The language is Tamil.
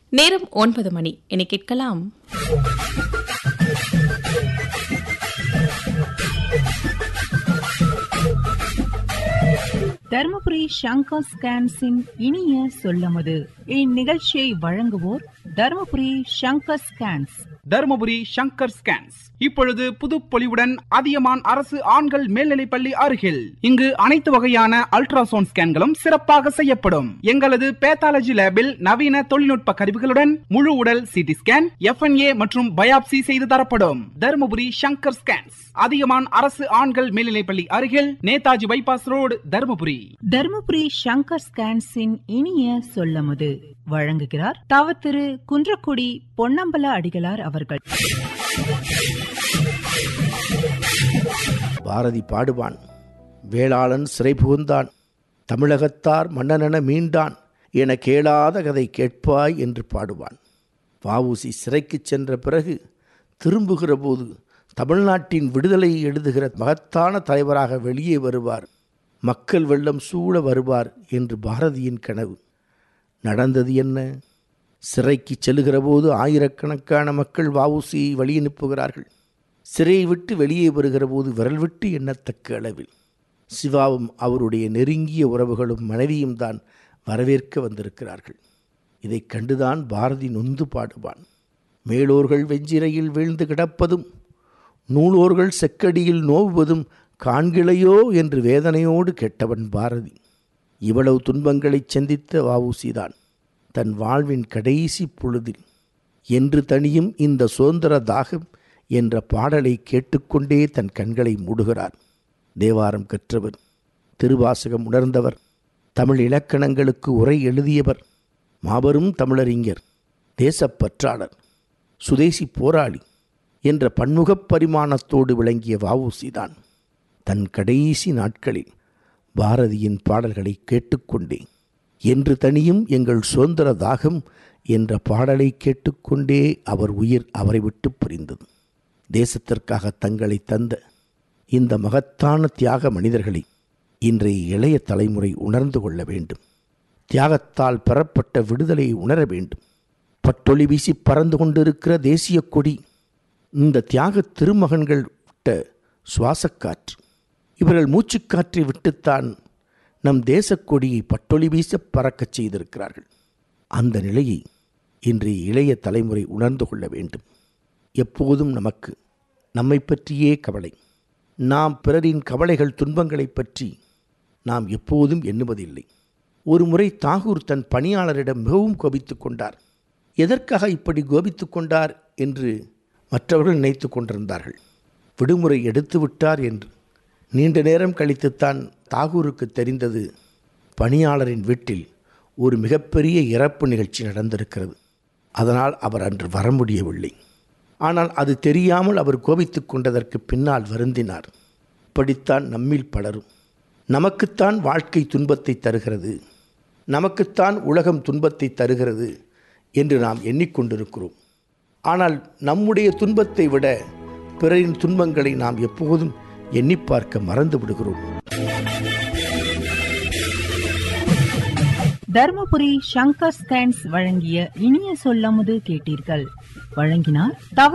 நேரம் ஒன்பது மணி என கேட்கலாம் தருமபுரி சங்கர் ஸ்கேன்ஸின் இனிய சொல்லமுது இந்நிகழ்ச்சியை வழங்குவோர் தருமபுரி சங்கர் ஸ்கேன்ஸ் தருமபுரி சங்கர் ஸ்கேன்ஸ் இப்பொழுது புதுப்பொலிவுடன் அதியமான் அரசு ஆண்கள் மேல்நிலைப்பள்ளி அருகில் இங்கு அனைத்து வகையான அல்ட்ராசவுண்ட் ஸ்கேன்களும் சிறப்பாக செய்யப்படும் எங்களது பேத்தாலஜி லேபில் நவீன தொழில்நுட்ப கருவிகளுடன் முழு உடல் சிடி ஸ்கேன் எஃப்என்ஏ மற்றும் பயாப்சி செய்து தரப்படும் தருமபுரி சங்கர் ஸ்கேன்ஸ் அதியமான் அரசு ஆண்கள் மேல்நிலைப்பள்ளி அருகில் நேதாஜி பைபாஸ் ரோடு தருமபுரி தருமபுரி சங்கர் ஸ்கேன்ஸின் இனிய சொல்லமுது வழங்குகிறார் தவ திரு குன்றக்குடி பொன்னம்பல அடிகளார் அவர்கள் பாரதி பாடுவான் வேளாளன் சிறை புகுந்தான் தமிழகத்தார் மன்னனென மீண்டான் என கேளாத கதை கேட்பாய் என்று பாடுவான் வஉசி சிறைக்குச் சென்ற பிறகு திரும்புகிற போது தமிழ்நாட்டின் விடுதலை எழுதுகிற மகத்தான தலைவராக வெளியே வருவார் மக்கள் வெள்ளம் சூழ வருவார் என்று பாரதியின் கனவு நடந்தது என்ன சிறைக்கு செல்லுகிற போது ஆயிரக்கணக்கான மக்கள் வஉசியை வழி அனுப்புகிறார்கள் சிறையை விட்டு வெளியே வருகிற போது விரல் விட்டு எண்ணத்தக்க அளவில் சிவாவும் அவருடைய நெருங்கிய உறவுகளும் மனைவியும் தான் வரவேற்க வந்திருக்கிறார்கள் இதைக் கண்டுதான் பாரதி நொந்து பாடுவான் மேலோர்கள் வெஞ்சிரையில் வீழ்ந்து கிடப்பதும் நூலோர்கள் செக்கடியில் நோவுவதும் காண்கிளையோ என்று வேதனையோடு கேட்டவன் பாரதி இவ்வளவு துன்பங்களைச் சந்தித்த வஉசிதான் தன் வாழ்வின் கடைசி பொழுதில் என்று தனியும் இந்த சுதந்திர தாகம் என்ற பாடலை கேட்டுக்கொண்டே தன் கண்களை மூடுகிறார் தேவாரம் கற்றவர் திருவாசகம் உணர்ந்தவர் தமிழ் இலக்கணங்களுக்கு உரை எழுதியவர் மாபெரும் தமிழறிஞர் தேசப்பற்றாளர் சுதேசி போராளி என்ற பன்முகப் பரிமாணத்தோடு விளங்கிய வஉசிதான் தன் கடைசி நாட்களில் பாரதியின் பாடல்களை கேட்டுக்கொண்டே என்று தனியும் எங்கள் சுதந்திர தாகம் என்ற பாடலை கேட்டுக்கொண்டே அவர் உயிர் அவரை விட்டு பிரிந்தது தேசத்திற்காக தங்களை தந்த இந்த மகத்தான தியாக மனிதர்களை இன்றைய இளைய தலைமுறை உணர்ந்து கொள்ள வேண்டும் தியாகத்தால் பெறப்பட்ட விடுதலையை உணர வேண்டும் பட்டொளி வீசி பறந்து கொண்டிருக்கிற தேசிய கொடி இந்த தியாக திருமகன்கள் விட்ட சுவாசக்காற்று இவர்கள் மூச்சுக்காற்றை விட்டுத்தான் நம் தேசக்கொடியை பட்டொளி வீச பறக்கச் செய்திருக்கிறார்கள் அந்த நிலையை இன்றைய இளைய தலைமுறை உணர்ந்து கொள்ள வேண்டும் எப்போதும் நமக்கு நம்மை பற்றியே கவலை நாம் பிறரின் கவலைகள் துன்பங்களை பற்றி நாம் எப்போதும் எண்ணுவதில்லை ஒரு முறை தாகூர் தன் பணியாளரிடம் மிகவும் கோபித்துக் கொண்டார் எதற்காக இப்படி கோபித்துக் கொண்டார் என்று மற்றவர்கள் நினைத்து கொண்டிருந்தார்கள் விடுமுறை எடுத்து விட்டார் என்று நீண்ட நேரம் கழித்துத்தான் தாகூருக்கு தெரிந்தது பணியாளரின் வீட்டில் ஒரு மிகப்பெரிய இறப்பு நிகழ்ச்சி நடந்திருக்கிறது அதனால் அவர் அன்று வர முடியவில்லை ஆனால் அது தெரியாமல் அவர் கோபித்துக் கொண்டதற்கு பின்னால் வருந்தினார் இப்படித்தான் நம்மில் பலரும் நமக்குத்தான் வாழ்க்கை துன்பத்தை தருகிறது நமக்குத்தான் உலகம் துன்பத்தை தருகிறது என்று நாம் எண்ணிக்கொண்டிருக்கிறோம் ஆனால் நம்முடைய துன்பத்தை விட பிறரின் துன்பங்களை நாம் எப்போதும் எண்ணி பார்க்க மறந்து விடுகிறோம் தருமபுரி சங்கர் ஸ்கேன்ஸ் வழங்கிய இனிய சொல்லமுது கேட்டீர்கள் வழங்கினார் தவ